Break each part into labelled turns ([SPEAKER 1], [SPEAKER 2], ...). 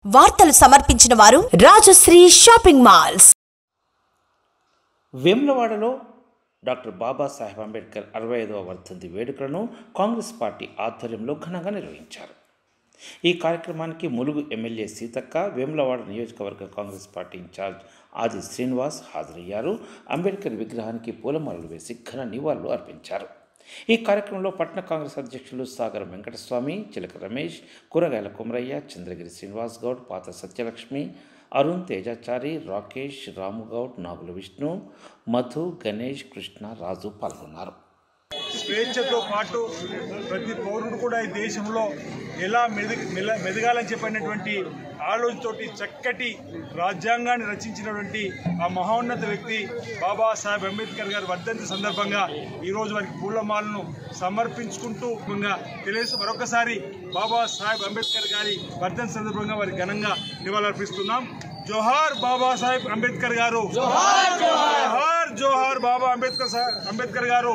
[SPEAKER 1] వార్తలు సమర్పించిన వారు రాజశ్రీ షాపింగ్ మాల్స్
[SPEAKER 2] వేములవాడలో డాక్టర్ బాబాసాహెబ్ అంబేద్కర్ అరవై ఐదవ వర్ధంతి వేడుకలను కాంగ్రెస్ పార్టీ ఆధ్వర్యంలో ఘనంగా నిర్వహించారు ఈ కార్యక్రమానికి ములుగు ఎమ్మెల్యే సీతక్క వేములవాడ నియోజకవర్గ కాంగ్రెస్ పార్టీ ఇన్ఛార్జ్ ఆది శ్రీనివాస్ హాజరయ్యారు అంబేద్కర్ విగ్రహానికి పూలమాలలు వేసి ఘన నివాళులు అర్పించారు ఈ కార్యక్రమంలో పట్టణ కాంగ్రెస్ అధ్యక్షులు సాగర వెంకటస్వామి చిలక రమేష్ కూరగాయల కుమరయ్య చంద్రగిరి శ్రీనివాస్ గౌడ్ పాత సత్యలక్ష్మి అరుణ్ తేజాచారి రాకేష్ రాముగౌడ్ నాగుల విష్ణు మధు గణేష్ కృష్ణ రాజు పాల్గొన్నారు
[SPEAKER 3] స్వేచ్ఛతో పాటు ప్రతి పౌరుడు కూడా ఈ దేశంలో ఎలా మెదగ మెల- మెదగాలని చెప్పినటువంటి ఆలోచనతోటి చక్కటి రాజ్యాంగాన్ని రచించినటువంటి ఆ మహోన్నత వ్యక్తి బాబాసాహెబ్ అంబేద్కర్ గారి వర్ధంతి సందర్భంగా ఈరోజు వారికి పూలమాలను సమర్పించుకుంటూ ముఖ్యంగా తెలియజేస్తూ మరొకసారి బాబాసాహెబ్ అంబేద్కర్ గారి వర్ధంతి సందర్భంగా వారికి ఘనంగా నివాళులర్పిస్తున్నాం జోహార్ బాబాసాహెబ్ అంబేద్కర్ గారు జోహార్ జోహార్ బాబా అంబేద్కర్ సా- అంబేద్కర్ గారు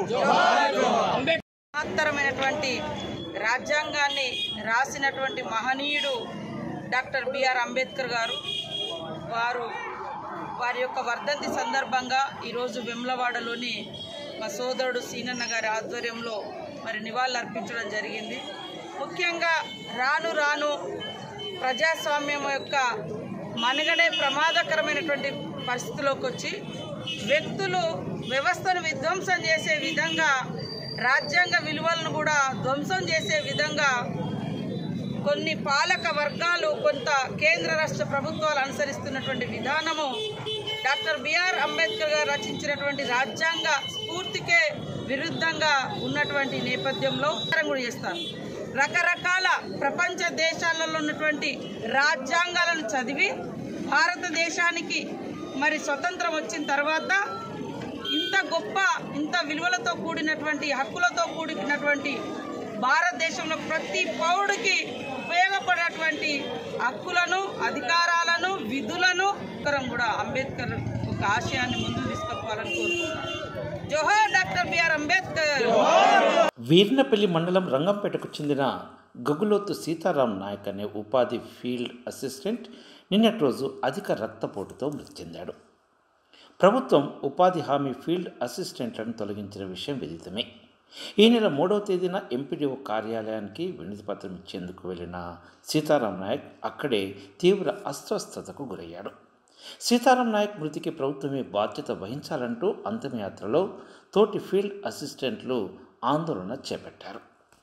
[SPEAKER 4] మహత్తరమైనటువంటి రాజ్యాంగాన్ని రాసినటువంటి మహనీయుడు డాక్టర్ బిఆర్ అంబేద్కర్ గారు వారు వారి యొక్క వర్ధంతి సందర్భంగా ఈరోజు వెమ్లవాడలోని మా సోదరుడు సీనన్న గారి ఆధ్వర్యంలో మరి నివాళులు అర్పించడం జరిగింది ముఖ్యంగా రాను రాను ప్రజాస్వామ్యం యొక్క మనుగడే ప్రమాదకరమైనటువంటి పరిస్థితిలోకి వచ్చి వ్యక్తులు వ్యవస్థను విధ్వంసం చేసే విధంగా రాజ్యాంగ విలువలను కూడా ధ్వంసం చేసే విధంగా కొన్ని పాలక వర్గాలు కొంత కేంద్ర రాష్ట్ర ప్రభుత్వాలు అనుసరిస్తున్నటువంటి విధానము డాక్టర్ బిఆర్ అంబేద్కర్ గారు రచించినటువంటి రాజ్యాంగ స్ఫూర్తికే విరుద్ధంగా ఉన్నటువంటి నేపథ్యంలో ప్రచారం కూడా చేస్తారు రకరకాల ప్రపంచ దేశాలలో ఉన్నటువంటి రాజ్యాంగాలను చదివి భారతదేశానికి మరి స్వతంత్రం వచ్చిన తర్వాత ఇంత గొప్ప ఇంత విలువలతో కూడినటువంటి హక్కులతో కూడినటువంటి భారతదేశంలో ప్రతి పౌరుడికి ఉపయోగపడేటువంటి హక్కులను అధికారాలను విధులను కరం కూడా అంబేద్కర్ ఒక ఆశయాన్ని ముందుకు తీసుకుపోవాలని కోరుకుంటున్నాను జోహార్ డాక్టర్ బిఆర్ అంబేద్కర్
[SPEAKER 2] వీర్నపల్లి మండలం రంగంపేటకు చెందిన గగులోతు సీతారాం నాయక్ అనే ఉపాధి ఫీల్డ్ అసిస్టెంట్ నిన్నటి రోజు అధిక రక్తపోటుతో మృతి చెందాడు ప్రభుత్వం ఉపాధి హామీ ఫీల్డ్ అసిస్టెంట్లను తొలగించిన విషయం విదితమే ఈ నెల మూడవ తేదీన ఎంపీడీఓ కార్యాలయానికి వినతి పత్రం ఇచ్చేందుకు వెళ్ళిన సీతారాం నాయక్ అక్కడే తీవ్ర అస్వస్థతకు గురయ్యాడు సీతారాం నాయక్ మృతికి ప్రభుత్వమే బాధ్యత వహించాలంటూ అంతిమయాత్రలో తోటి ఫీల్డ్ అసిస్టెంట్లు ఆందోళన చేపట్టారు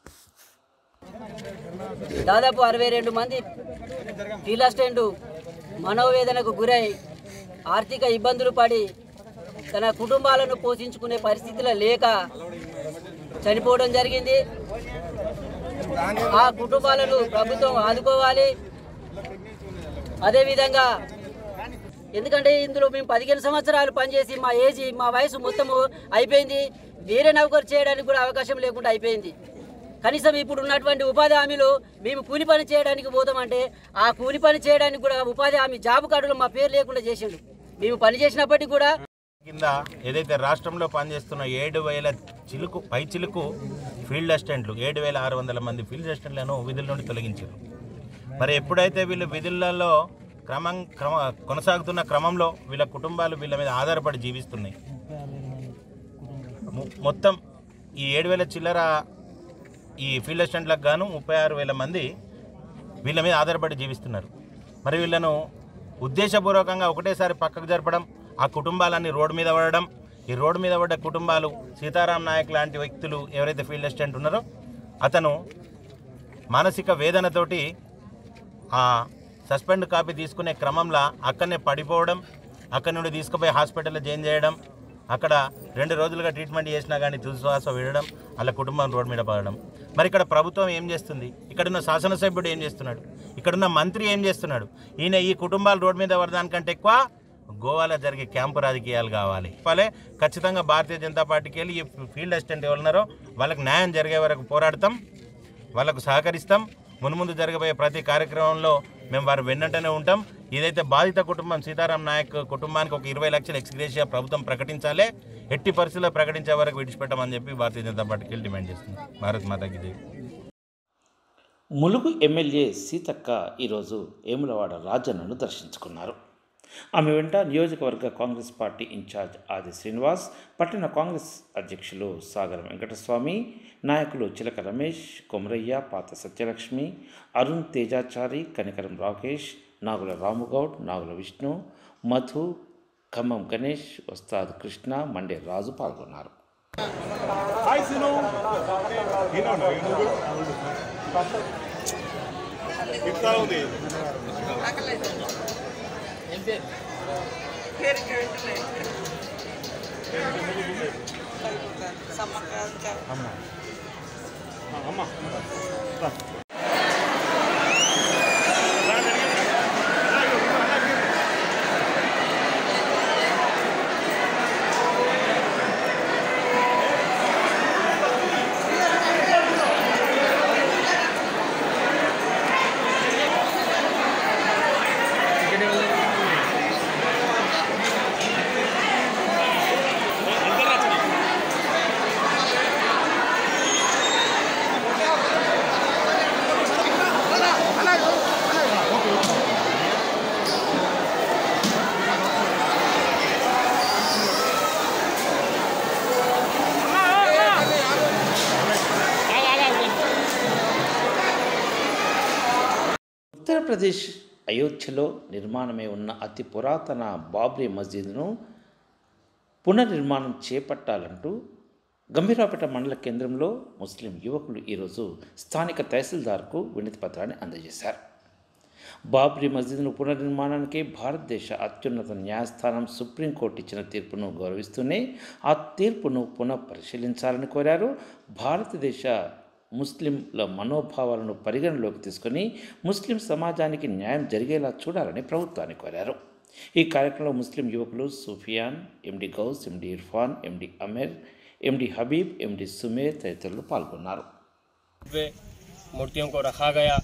[SPEAKER 5] దాదాపు అరవై రెండు మంది ఫీల్డ్ అసిస్టెంట్ మనోవేదనకు గురై ఆర్థిక ఇబ్బందులు పడి తన కుటుంబాలను పోషించుకునే పరిస్థితిలో లేక చనిపోవడం జరిగింది ఆ కుటుంబాలను ప్రభుత్వం ఆదుకోవాలి అదేవిధంగా ఎందుకంటే ఇందులో మేము పదిహేను సంవత్సరాలు పనిచేసి మా ఏజ్ మా వయసు మొత్తము అయిపోయింది వేరే నౌకరు చేయడానికి కూడా అవకాశం లేకుండా అయిపోయింది కనీసం ఇప్పుడు ఉన్నటువంటి ఉపాధి హామీలు మేము కూలి పని చేయడానికి పోతామంటే ఆ కూలి పని చేయడానికి కూడా ఉపాధి హామీ జాబ్ కార్డులో మా పేరు లేకుండా చేసిండు మేము పని చేసినప్పటికీ కూడా
[SPEAKER 6] కింద ఏదైతే రాష్ట్రంలో పనిచేస్తున్న ఏడు వేల చిలుకు పై చిలుకు ఫీల్డ్ అసిస్టెంట్లు ఏడు వేల ఆరు వందల మంది ఫీల్డ్ అసిస్టెంట్లను విధుల నుండి తొలగించారు మరి ఎప్పుడైతే వీళ్ళు విధులలో క్రమం క్రమ కొనసాగుతున్న క్రమంలో వీళ్ళ కుటుంబాలు వీళ్ళ మీద ఆధారపడి జీవిస్తున్నాయి మొ- మొత్తం ఈ ఏడు వేల చిల్లర ఈ ఫీల్డ్ అసిస్టెంట్లకు గాను ముప్పై ఆరు వేల మంది వీళ్ళ మీద ఆధారపడి జీవిస్తున్నారు మరి వీళ్ళను ఉద్దేశపూర్వకంగా ఒకటేసారి పక్కకు జరపడం ఆ కుటుంబాలన్నీ రోడ్డు మీద పడడం ఈ రోడ్డు మీద పడ్డ కుటుంబాలు సీతారాం నాయక్ లాంటి వ్యక్తులు ఎవరైతే ఫీల్డ్ అసిస్టెంట్ ఉన్నారో అతను మానసిక వేదనతోటి ఆ సస్పెండ్ కాపీ తీసుకునే క్రమంలో అక్కడనే పడిపోవడం అక్కడి నుండి తీసుకుపోయి హాస్పిటల్లో జాయిన్ చేయడం అక్కడ రెండు రోజులుగా ట్రీట్మెంట్ చేసినా కానీ తుదిశ్వాస విడడం వాళ్ళ కుటుంబం రోడ్డు మీద పడడం మరి ఇక్కడ ప్రభుత్వం ఏం చేస్తుంది ఇక్కడున్న శాసనసభ్యుడు ఏం చేస్తున్నాడు ఇక్కడున్న మంత్రి ఏం చేస్తున్నాడు ఈయన ఈ కుటుంబాలు రోడ్డు మీద పడడానికంటే ఎక్కువ గోవాలో జరిగే క్యాంపు రాజకీయాలు కావాలి ఫలే ఖచ్చితంగా భారతీయ జనతా పార్టీకి వెళ్ళి ఈ ఫీల్డ్ అసిస్టెంట్ ఎవరున్నారో వాళ్ళకి న్యాయం జరిగే వరకు పోరాడతాం వాళ్ళకు సహకరిస్తాం మున్ముందు జరగబోయే ప్రతి కార్యక్రమంలో మేము వారు వెన్నంటనే ఉంటాం ఏదైతే బాధిత కుటుంబం సీతారాం నాయక్ కుటుంబానికి ఒక ఇరవై లక్షల ఎక్స్గ్రేషియా ప్రభుత్వం ప్రకటించాలి ఎట్టి పరిస్థితుల్లో ప్రకటించే వరకు విడిచిపెట్టమని చెప్పి భారతీయ జనతా పార్టీకి డిమాండ్ చేస్తుంది భారత్ మాతాకి జై
[SPEAKER 2] ములుగు ఎమ్మెల్యే సీతక్క ఈరోజు ఏములవాడ రాజన్నను దర్శించుకున్నారు ఆమె వెంట నియోజకవర్గ కాంగ్రెస్ పార్టీ ఇన్ఛార్జ్ ఆది శ్రీనివాస్ పట్టణ కాంగ్రెస్ అధ్యక్షులు సాగర వెంకటస్వామి నాయకులు చిలక రమేష్ కొమరయ్య పాత సత్యలక్ష్మి అరుణ్ తేజాచారి కనికరం రాకేష్ నాగుల రాముగౌడ్ నాగుల విష్ణు మధు ఖమ్మం గణేష్ వస్తాద్ కృష్ణ మండే రాజు పాల్గొన్నారు
[SPEAKER 3] హాయ్ సిను ఈయన ఇట్లా ఉంది అమ్మ
[SPEAKER 2] ఉత్తరప్రదేశ్ అయోధ్యలో నిర్మాణమై ఉన్న అతి పురాతన బాబ్రీ మస్జిద్ను పునర్నిర్మాణం చేపట్టాలంటూ గంభీరాపేట మండల కేంద్రంలో ముస్లిం యువకులు ఈరోజు స్థానిక తహసీల్దార్కు వినతి పత్రాన్ని అందజేశారు బాబ్రీ మస్జిద్ను పునర్నిర్మాణానికి భారతదేశ అత్యున్నత న్యాయస్థానం సుప్రీంకోర్టు ఇచ్చిన తీర్పును గౌరవిస్తూనే ఆ తీర్పును పునః పరిశీలించాలని కోరారు భారతదేశ ముస్లింల మనోభావాలను పరిగణలోకి తీసుకొని ముస్లిం సమాజానికి న్యాయం జరిగేలా చూడాలని ప్రభుత్వాన్ని కోరారు ఈ కార్యక్రమంలో ముస్లిం యువకులు సుఫియాన్ ఎండి గౌస్ ఎండి ఇర్ఫాన్ ఎండి అమీర్ ఎండి హబీబ్ ఎండి సుమేర్ తదితరులు పాల్గొన్నారు
[SPEAKER 7] पे मूर्तियों को रखा गया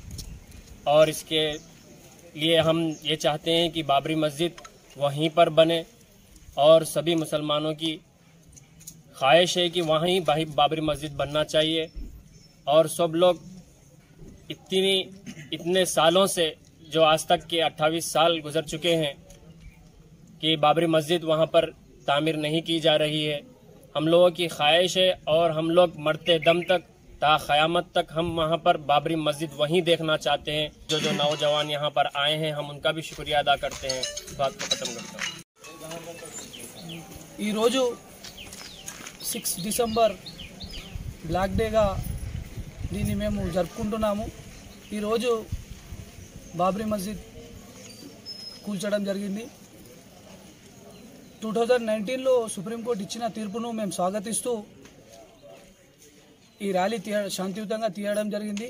[SPEAKER 7] और इसके लिए हम ये चाहते हैं कि बाबरी मस्जिद वहीं पर बने और सभी मुसलमानों की ख्वाहिश है कि वहीं बाही बाबरी मस्जिद बनना चाहिए और सब लोग इतनी इतने सालों से जो आज तक के 28 साल गुजर चुके हैं कि बाबरी मस्जिद वहाँ पर तामीर नहीं की जा रही है हम लोगों की ख्वाहिश है और हम लोग मरते दम तक ता क़यामत तक हम वहाँ पर बाबरी मस्जिद वहीं देखना चाहते हैं जो जो नौजवान यहाँ पर आए हैं हम उनका भी शुक्रिया अदा करते हैं इस बात को ख़त्म करता हूँ
[SPEAKER 8] ఈరోజు సిక్స్ డిసెంబర్ బ్లాక్ డేగా దీన్ని మేము జరుపుకుంటున్నాము ఈరోజు బాబ్రీ మస్జిద్ కూల్చడం జరిగింది టూ థౌజండ్ నైన్టీన్లో సుప్రీంకోర్టు ఇచ్చిన తీర్పును మేము స్వాగతిస్తూ ఈ ర్యాలీ తీయ శాంతియుతంగా తీయడం జరిగింది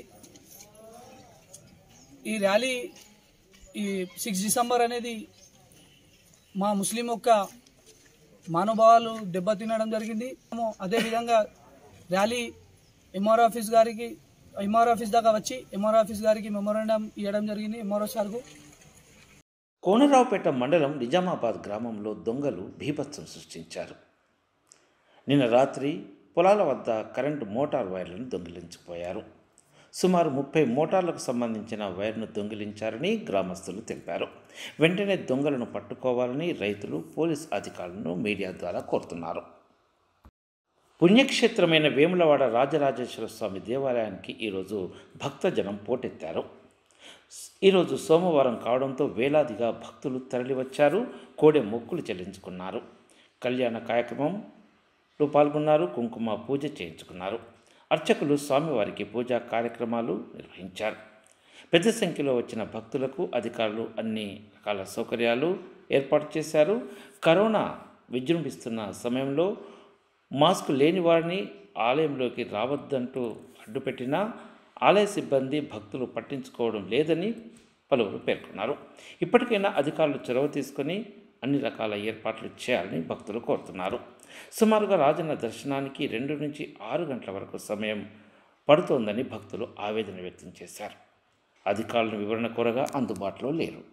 [SPEAKER 8] ఈ ర్యాలీ ఈ సిక్స్ డిసెంబర్ అనేది మా ముస్లిం యొక్క మనోభావాలు దెబ్బతినడం జరిగింది మేము అదేవిధంగా ర్యాలీ ఎంఆర్ ఆఫీస్ గారికి ఎంఆర్ ఆఫీస్ దాకా వచ్చి ఎంఆర్ ఆఫీస్ గారికి మెమోరాండం ఇవ్వడం జరిగింది ఎంఆర్ఓ సార్కు
[SPEAKER 2] కోనరావుపేట మండలం నిజామాబాద్ గ్రామంలో దొంగలు బీభత్సం సృష్టించారు నిన్న రాత్రి పొలాల వద్ద కరెంటు మోటార్ వైర్లను దొంగిలించిపోయారు సుమారు ముప్పై మోటార్లకు సంబంధించిన వైర్ను దొంగిలించారని గ్రామస్తులు తెలిపారు వెంటనే దొంగలను పట్టుకోవాలని రైతులు పోలీస్ అధికారులను మీడియా ద్వారా కోరుతున్నారు పుణ్యక్షేత్రమైన వేములవాడ రాజరాజేశ్వర స్వామి దేవాలయానికి ఈరోజు భక్తజనం పోటెత్తారు ఈరోజు సోమవారం కావడంతో వేలాదిగా భక్తులు తరలివచ్చారు కోడె మొక్కులు చెల్లించుకున్నారు కళ్యాణ కార్యక్రమంలో పాల్గొన్నారు కుంకుమ పూజ చేయించుకున్నారు అర్చకులు స్వామివారికి పూజా కార్యక్రమాలు నిర్వహించారు పెద్ద సంఖ్యలో వచ్చిన భక్తులకు అధికారులు అన్ని రకాల సౌకర్యాలు ఏర్పాటు చేశారు కరోనా విజృంభిస్తున్న సమయంలో మాస్క్ లేని వారిని ఆలయంలోకి రావద్దంటూ అడ్డుపెట్టినా ఆలయ సిబ్బంది భక్తులు పట్టించుకోవడం లేదని పలువురు పేర్కొన్నారు ఇప్పటికైనా అధికారులు చొరవ తీసుకొని అన్ని రకాల ఏర్పాట్లు చేయాలని భక్తులు కోరుతున్నారు సుమారుగా రాజన్న దర్శనానికి రెండు నుంచి ఆరు గంటల వరకు సమయం పడుతోందని భక్తులు ఆవేదన వ్యక్తం చేశారు అధికారులను వివరణ కోరగా అందుబాటులో లేరు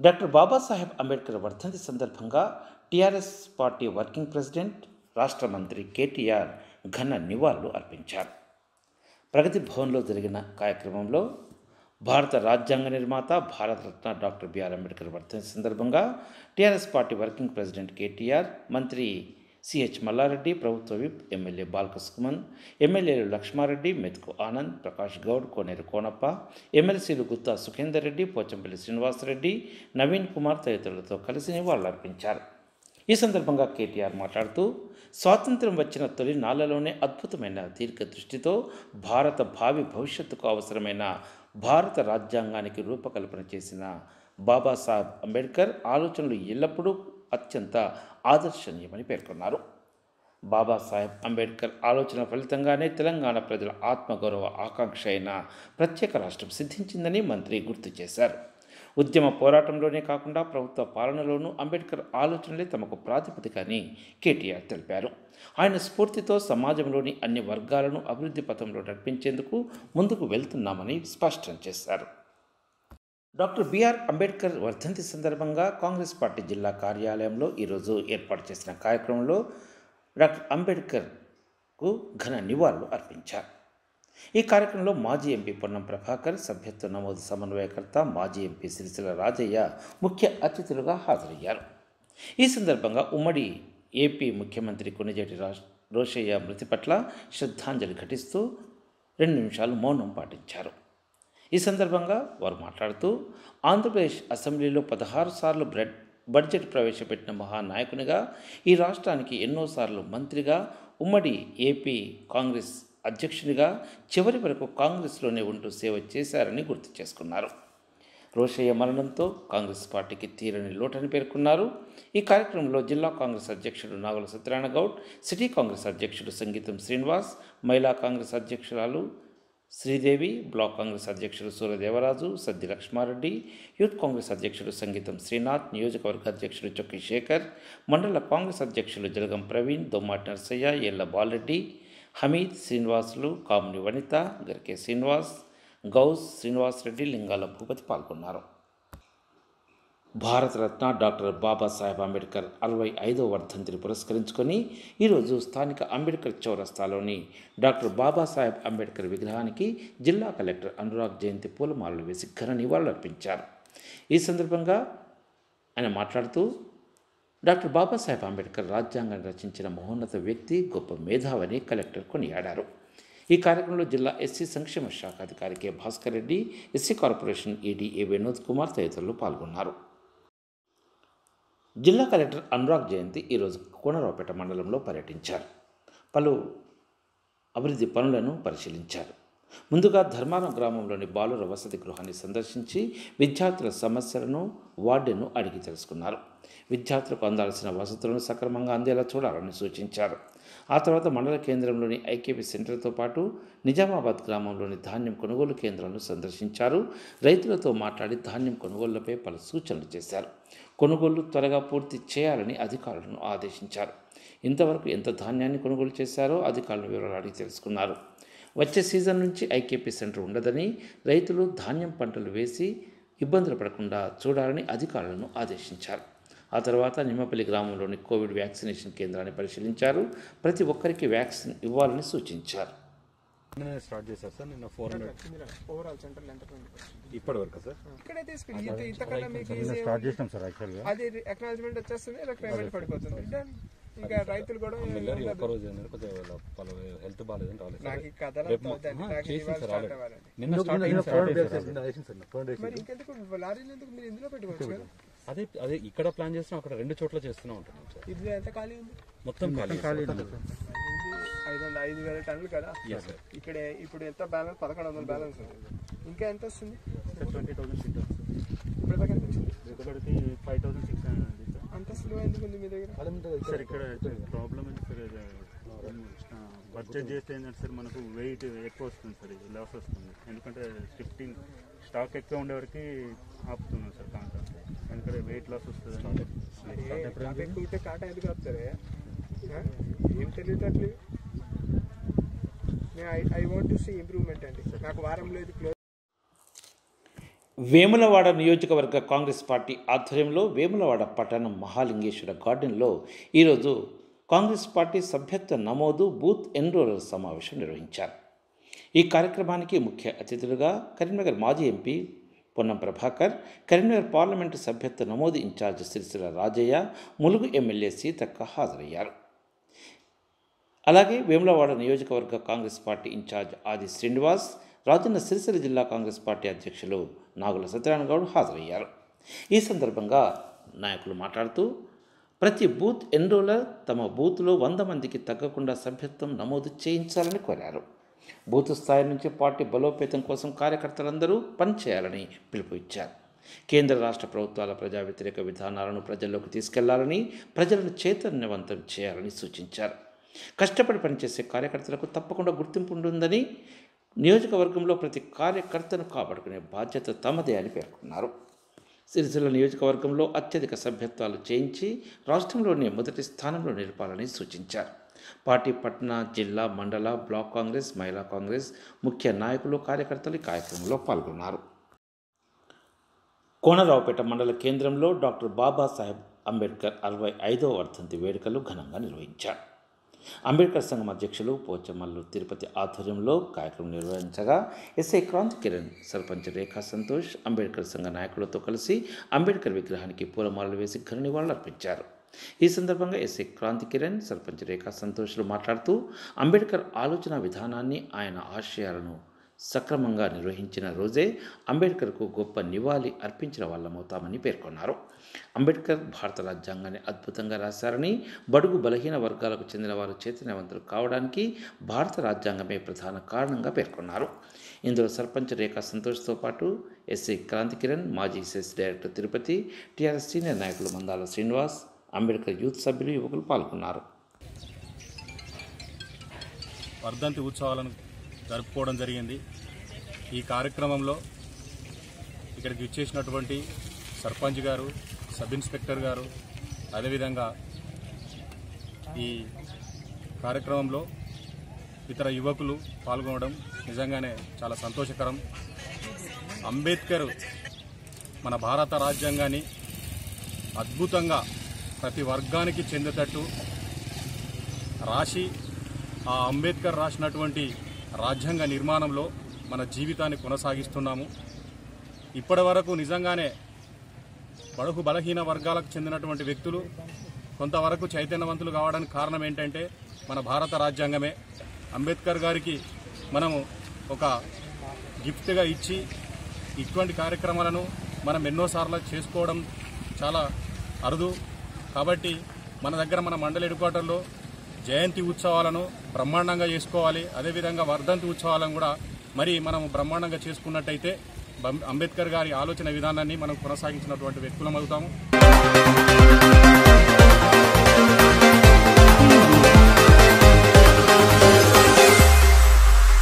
[SPEAKER 2] డాక్టర్ బాబాసాహెబ్ అంబేద్కర్ వర్ధంతి సందర్భంగా టీఆర్ఎస్ పార్టీ వర్కింగ్ ప్రెసిడెంట్ రాష్ట్ర మంత్రి కేటీఆర్ ఘన నివాళులు అర్పించారు ప్రగతి భవన్లో జరిగిన కార్యక్రమంలో భారత రాజ్యాంగ నిర్మాత భారతరత్న డాక్టర్ బిఆర్ అంబేద్కర్ వర్ధంతి సందర్భంగా TRS party working president KTR మంత్రి సిహెచ్ మల్లారెడ్డి ప్రభుత్వ విప్ ఎమ్మెల్యే బాలకృష్ణమన్ ఎమ్మెల్యేలు లక్ష్మారెడ్డి మెతుకు ఆనంద్ ప్రకాష్ గౌడ్ కోనేరు కోనప్ప ఎమ్మెల్సీలు గుత్తా సుఖేందర్ రెడ్డి పోచంపల్లి శ్రీనివాసరెడ్డి నవీన్ కుమార్ తదితరులతో కలిసి నివాళులర్పించారు ఈ సందర్భంగా కేటీఆర్ మాట్లాడుతూ స్వాతంత్ర్యం వచ్చిన తొలి నాళ్లలోనే అద్భుతమైన దీర్ఘ దృష్టితో భారత భావి భవిష్యత్తుకు అవసరమైన భారత రాజ్యాంగానికి రూపకల్పన చేసిన బాబాసాహెబ్ అంబేద్కర్ ఆలోచనలు ఎల్లప్పుడూ అత్యంత ఆదర్శనీయమని పేర్కొన్నారు బాబాసాహెబ్ అంబేద్కర్ ఆలోచన ఫలితంగానే తెలంగాణ ప్రజల ఆత్మగౌరవ ఆకాంక్ష అయిన ప్రత్యేక రాష్ట్రం సిద్ధించిందని మంత్రి గుర్తు చేశారు ఉద్యమ పోరాటంలోనే కాకుండా ప్రభుత్వ పాలనలోనూ అంబేద్కర్ ఆలోచనలే తమకు ప్రాతిపదిక అని కేటీఆర్ తెలిపారు ఆయన స్ఫూర్తితో సమాజంలోని అన్ని వర్గాలను అభివృద్ధి పథంలో నడిపించేందుకు ముందుకు వెళ్తున్నామని స్పష్టం చేశారు డాక్టర్ బిఆర్ అంబేద్కర్ వర్ధంతి సందర్భంగా కాంగ్రెస్ పార్టీ జిల్లా కార్యాలయంలో ఈరోజు ఏర్పాటు చేసిన కార్యక్రమంలో డాక్టర్ అంబేద్కర్కు ఘన నివాళులు అర్పించారు ఈ కార్యక్రమంలో మాజీ ఎంపీ పొన్నం ప్రభాకర్ సభ్యత్వ నమోదు సమన్వయకర్త మాజీ ఎంపీ సిరిసిల రాజయ్య ముఖ్య అతిథులుగా హాజరయ్యారు ఈ సందర్భంగా ఉమ్మడి ఏపీ ముఖ్యమంత్రి కొనిజేటి రాష్ రోషయ్య మృతి పట్ల శ్రద్ధాంజలి ఘటిస్తూ రెండు నిమిషాలు మౌనం పాటించారు ఈ సందర్భంగా వారు మాట్లాడుతూ ఆంధ్రప్రదేశ్ అసెంబ్లీలో పదహారు సార్లు బ్రెడ్ బడ్జెట్ ప్రవేశపెట్టిన మహానాయకునిగా ఈ రాష్ట్రానికి ఎన్నోసార్లు మంత్రిగా ఉమ్మడి ఏపీ కాంగ్రెస్ అధ్యక్షునిగా చివరి వరకు కాంగ్రెస్లోనే ఉంటూ సేవ చేశారని గుర్తు చేసుకున్నారు రోషయ్య మరణంతో కాంగ్రెస్ పార్టీకి తీరని లోటని పేర్కొన్నారు ఈ కార్యక్రమంలో జిల్లా కాంగ్రెస్ అధ్యక్షుడు నాగుల సత్యనారాయణ గౌడ్ సిటీ కాంగ్రెస్ అధ్యక్షుడు సంగీతం శ్రీనివాస్ మహిళా కాంగ్రెస్ అధ్యక్షురాలు శ్రీదేవి బ్లాక్ కాంగ్రెస్ అధ్యక్షుడు సూర్యదేవరాజు సద్ది లక్ష్మారెడ్డి యూత్ కాంగ్రెస్ అధ్యక్షుడు సంగీతం శ్రీనాథ్ నియోజకవర్గ అధ్యక్షుడు చొక్కి శేఖర్ మండల కాంగ్రెస్ అధ్యక్షులు జలగం ప్రవీణ్ దొమ్మాటి నర్సయ్య ఎల్ల బాలరెడ్డి హమీద్ శ్రీనివాసులు కాముని వనిత గరికే శ్రీనివాస్ గౌస్ శ్రీనివాస్ రెడ్డి లింగాల భూపతి పాల్గొన్నారు భారతరత్న డాక్టర్ బాబాసాహెబ్ అంబేద్కర్ అరవై ఐదవ వర్ధంతిని పురస్కరించుకొని ఈరోజు స్థానిక అంబేద్కర్ చౌరస్తాలోని డాక్టర్ బాబాసాహెబ్ అంబేద్కర్ విగ్రహానికి జిల్లా కలెక్టర్ అనురాగ్ జయంతి పూలమాలలు వేసి ఘన నివాళులర్పించారు ఈ సందర్భంగా ఆయన మాట్లాడుతూ డాక్టర్ బాబాసాహెబ్ అంబేద్కర్ రాజ్యాంగాన్ని రచించిన మహోన్నత వ్యక్తి గొప్ప మేధావని కలెక్టర్ కొనియాడారు ఈ కార్యక్రమంలో జిల్లా ఎస్సీ సంక్షేమ శాఖ అధికారి K Bhaskar Reddy SC corporation ED A Vinod Kumar తదితరులు పాల్గొన్నారు జిల్లా కలెక్టర్ అనురాగ్ జయంతి ఈరోజు కోనరావుపేట మండలంలో పర్యటించారు పలు అభివృద్ధి పనులను పరిశీలించారు ముందుగా ధర్మారం గ్రామంలోని బాలుర వసతి గృహాన్ని సందర్శించి విద్యార్థుల సమస్యలను వార్డెన్ను అడిగి తెలుసుకున్నారు విద్యార్థులకు అందాల్సిన వసతులను సక్రమంగా అందేలా చూడాలని సూచించారు ఆ తర్వాత మండల కేంద్రంలోని ఐకేపీ సెంటర్తో పాటు నిజామాబాద్ గ్రామంలోని ధాన్యం కొనుగోలు కేంద్రాలను సందర్శించారు రైతులతో మాట్లాడి ధాన్యం కొనుగోళ్లపై పలు సూచనలు చేశారు కొనుగోళ్లు త్వరగా పూర్తి చేయాలని అధికారులను ఆదేశించారు ఇంతవరకు ఎంత ధాన్యాన్ని కొనుగోలు చేశారో అధికారుల వివరాలు అడిగి తెలుసుకున్నారు వచ్చే సీజన్ నుంచి ఐకేపీ సెంటర్ ఉండదని రైతులు ధాన్యం పంటలు వేసి ఇబ్బందులు పడకుండా చూడాలని అధికారులను ఆదేశించారు ఆ తర్వాత నిమ్మపల్లి గ్రామంలోని కోవిడ్ వ్యాక్సినేషన్ కేంద్రాన్ని పరిశీలించారు ప్రతి ఒక్కరికి వ్యాక్సిన్ ఇవ్వాలని సూచించారు
[SPEAKER 9] స్టార్ట్ చేశారు సార్ నిన్న ఫోర్ హండ్రెడ్
[SPEAKER 10] ఓవరాల్ సెంటర్ ఎంత
[SPEAKER 9] ఇప్పటి వరకు సార్
[SPEAKER 10] ఇక్కడే తీసుకుని ఇంత ఇంతకన్నా మీకు easy
[SPEAKER 9] స్టార్ట్
[SPEAKER 10] ఏముంది?
[SPEAKER 9] చేసినాం సార్ యాక్చువల్గా
[SPEAKER 10] అది అక్నాలజ్మెంట్ వచ్చేస్తుంది ఇలా పేమెంట్ పడిపోతుంది Done. ఇంకా రైతులు కూడా ఉండదు.
[SPEAKER 9] ఒక్కరోజు అయినా కొద్దిగా వాళ్ళ వాళ్ళ హెల్త్ బాగాలేదని రాలేదు
[SPEAKER 10] నాకు ఈ కథలు
[SPEAKER 9] రేపు
[SPEAKER 10] అంతా వద్దండి.
[SPEAKER 9] ఆ,
[SPEAKER 10] నాకు
[SPEAKER 9] చేసింది
[SPEAKER 10] ఇవాళ
[SPEAKER 9] సార్
[SPEAKER 10] start
[SPEAKER 9] ఆల్రెడీ.
[SPEAKER 10] అవ్వాలండి.
[SPEAKER 9] నిన్న స్టార్ట్ అయింది సార్ వేసింది సార్ ఫోన్
[SPEAKER 10] మరి ఇంకెందుకు లారీలు ఎందుకు మీరు ఇందులో పెట్టుకోవచ్చు కదా
[SPEAKER 9] అదే అదే ఇక్కడ ప్లాన్ చేస్తున్నాం అక్కడ రెండు చోట్ల చేస్తూనే ఉంటున్నాం సార్
[SPEAKER 10] ఇది ఎంత ఖాళీ ఉంది
[SPEAKER 9] మొత్తం ఖాళీ
[SPEAKER 10] ఇది ఐదు వందల ఐదు వేల టన్నులు కదా
[SPEAKER 9] Yes, sir.
[SPEAKER 10] ఇక్కడ ఇప్పుడు ఎంత బ్యాలెన్స్ పదకొండు వందల బ్యాలెన్స్ ఉంది ఇంకా ఎంత వస్తుంది
[SPEAKER 11] ట్వంటీ థౌసండ్ ఫీట్
[SPEAKER 10] ఇప్పుడు దాకా ఎంత వచ్చింది
[SPEAKER 11] ఇక్కడికి ఫైవ్ థౌసండ్ సిక్స్ హండ్రెడ్ ఉంది సార్
[SPEAKER 10] అంత స్లో ఎందుకు ఉంది మీ దగ్గర
[SPEAKER 11] సార్ ఇక్కడ ప్రాబ్లమ్ ఏంటి సార్ పర్చేజ్ చేస్తే ఏంటంటే సార్ మనకు వెయిట్ ఎక్కువ వస్తుంది సార్ ఇది లాస్ వస్తుంది ఎందుకంటే షిఫ్టింగ్ స్టాక్ ఎక్కువ ఉండేవరకు ఆపుతున్నాం సార్ కాంట్రాక్ట్ ఎందుకంటే వెయిట్ లాస్ వస్తుంది
[SPEAKER 10] అవి ఎక్కువ ఉంటే కాటా ఎందుకు ఆపుతారే ఆ? ఏం తెలియటట్లు I I want to see improvement అండి నాకు వారంలో ఇది క్లోజ్
[SPEAKER 2] వేములవాడ నియోజకవర్గ కాంగ్రెస్ పార్టీ ఆధ్వర్యంలో వేములవాడ పట్టణం మహాలింగేశ్వర గార్డెన్లో ఈరోజు కాంగ్రెస్ పార్టీ సభ్యత్వ నమోదు బూత్ ఎన్రోలర్ సమావేశం నిర్వహించారు ఈ కార్యక్రమానికి ముఖ్య అతిథులుగా కరీంనగర్ మాజీ ఎంపీ పొన్నం ప్రభాకర్ కరీంనగర్ పార్లమెంటు సభ్యత్వ నమోదు ఇన్ఛార్జ్ సిరిసిల్ల రాజయ్య ములుగు ఎమ్మెల్యే సీతక్క హాజరయ్యారు అలాగే వేములవాడ నియోజకవర్గ కాంగ్రెస్ పార్టీ ఇన్ఛార్జ్ ఆది శ్రీనివాస్ రాజన్న సిరిసిల్ల జిల్లా కాంగ్రెస్ పార్టీ అధ్యక్షులు నాగుల సత్యనారాయణ గౌడ్ హాజరయ్యారు ఈ సందర్భంగా నాయకులు మాట్లాడుతూ ప్రతి బూత్ ఎన్రోలర్ తమ బూత్లో వంద మందికి తగ్గకుండా సభ్యత్వం నమోదు చేయించాలని కోరారు బూత్ స్థాయి నుంచి పార్టీ బలోపేతం కోసం కార్యకర్తలందరూ పనిచేయాలని పిలుపు ఇచ్చారు కేంద్ర రాష్ట్ర ప్రభుత్వాల ప్రజా వ్యతిరేక విధానాలను ప్రజల్లోకి తీసుకెళ్లాలని ప్రజలను చైతన్యవంతం చేయాలని సూచించారు కష్టపడి పనిచేసే కార్యకర్తలకు తప్పకుండా గుర్తింపు ఉంటుందని నియోజకవర్గంలో ప్రతి కార్యకర్తను కాపాడుకునే బాధ్యత తమదే అని పేర్కొన్నారు సిరిసిల్ల నియోజకవర్గంలో అత్యధిక సభ్యత్వాలు చేయించి రాష్ట్రంలోనే మొదటి స్థానంలో నిలపాలని సూచించారు పార్టీ పట్టణ జిల్లా మండల బ్లాక్ కాంగ్రెస్ మహిళా కాంగ్రెస్ ముఖ్య నాయకులు కార్యకర్తలు ఈ కార్యక్రమంలో పాల్గొన్నారు కోనరావుపేట మండల కేంద్రంలో డాక్టర్ బాబాసాహెబ్ అంబేద్కర్ అరవై ఐదవ వర్ధంతి వేడుకలు ఘనంగా నిర్వహించారు అంబేద్కర్ సంఘం అధ్యక్షులు పోచమల్లు తిరుపతి ఆధ్వర్యంలో కార్యక్రమం నిర్వహించగా ఎస్ఐ క్రాంతి కిరణ్ సర్పంచ్ రేఖా సంతోష్ అంబేద్కర్ సంఘ నాయకులతో కలిసి అంబేద్కర్ విగ్రహానికి పూలమాలలు వేసి ఘన నివాళులర్పించారు ఈ సందర్భంగా ఎస్ఐ క్రాంతి కిరణ్ సర్పంచ్ రేఖా సంతోష్లు మాట్లాడుతూ అంబేద్కర్ ఆలోచన విధానాన్ని ఆయన ఆశయాలను సక్రమంగా నిర్వహించిన రోజే అంబేద్కర్కు గొప్ప నివాళి అర్పించిన వాళ్ళమవుతామని పేర్కొన్నారు అంబేద్కర్ భారత రాజ్యాంగాన్ని అద్భుతంగా రాశారని బడుగు బలహీన వర్గాలకు చెందిన వారు చైతన్యవంతులు కావడానికి భారత రాజ్యాంగమే ప్రధాన కారణంగా పేర్కొన్నారు ఇందులో సర్పంచ్ రేఖా సంతోష్తో పాటు ఎస్సీ క్రాంతి కిరణ్ మాజీ cess director Tirupati TRS senior నాయకులు మందాల శ్రీనివాస్ అంబేద్కర్ యూత్ సభ్యులు యువకులు పాల్గొన్నారు
[SPEAKER 11] వర్ధంతి ఉత్సవాలను జరుపుకోవడం జరిగింది ఈ కార్యక్రమంలో ఇక్కడికి ఇచ్చేసినటువంటి సర్పంచ్ గారు సబ్ ఇన్స్పెక్టర్ గారు అదేవిధంగా ఈ కార్యక్రమంలో ఇతర యువకులు పాల్గొనడం నిజంగానే చాలా సంతోషకరం అంబేద్కర్ మన భారత రాజ్యాంగాన్ని అద్భుతంగా ప్రతి వర్గానికి చెందేటట్టు రాసి ఆ అంబేద్కర్ రాసినటువంటి రాజ్యాంగ నిర్మాణంలో మన జీవితాన్ని కొనసాగిస్తున్నాము ఇప్పటి వరకు నిజంగానే బడుగు బలహీన వర్గాలకు చెందినటువంటి వ్యక్తులు కొంతవరకు చైతన్యవంతులు కావడానికి కారణం ఏంటంటే మన భారత రాజ్యాంగమే అంబేద్కర్ గారికి మనము ఒక గిఫ్ట్గా ఇచ్చి ఇటువంటి కార్యక్రమాలను మనం ఎన్నోసార్లు చేసుకోవడం చాలా అరుదు కాబట్టి మన దగ్గర మన మండలి హెడ్ క్వార్టర్లో జయంతి ఉత్సవాలను బ్రహ్మాండంగా చేసుకోవాలి అదేవిధంగా వర్ధంతి ఉత్సవాలను కూడా మరి మనం బ్రహ్మాండంగా చేసుకున్నట్టయితే బం- అంబేద్కర్ గారి ఆలోచన విధానాన్ని మనం కొనసాగించినటువంటి వ్యక్తులం అవుతాము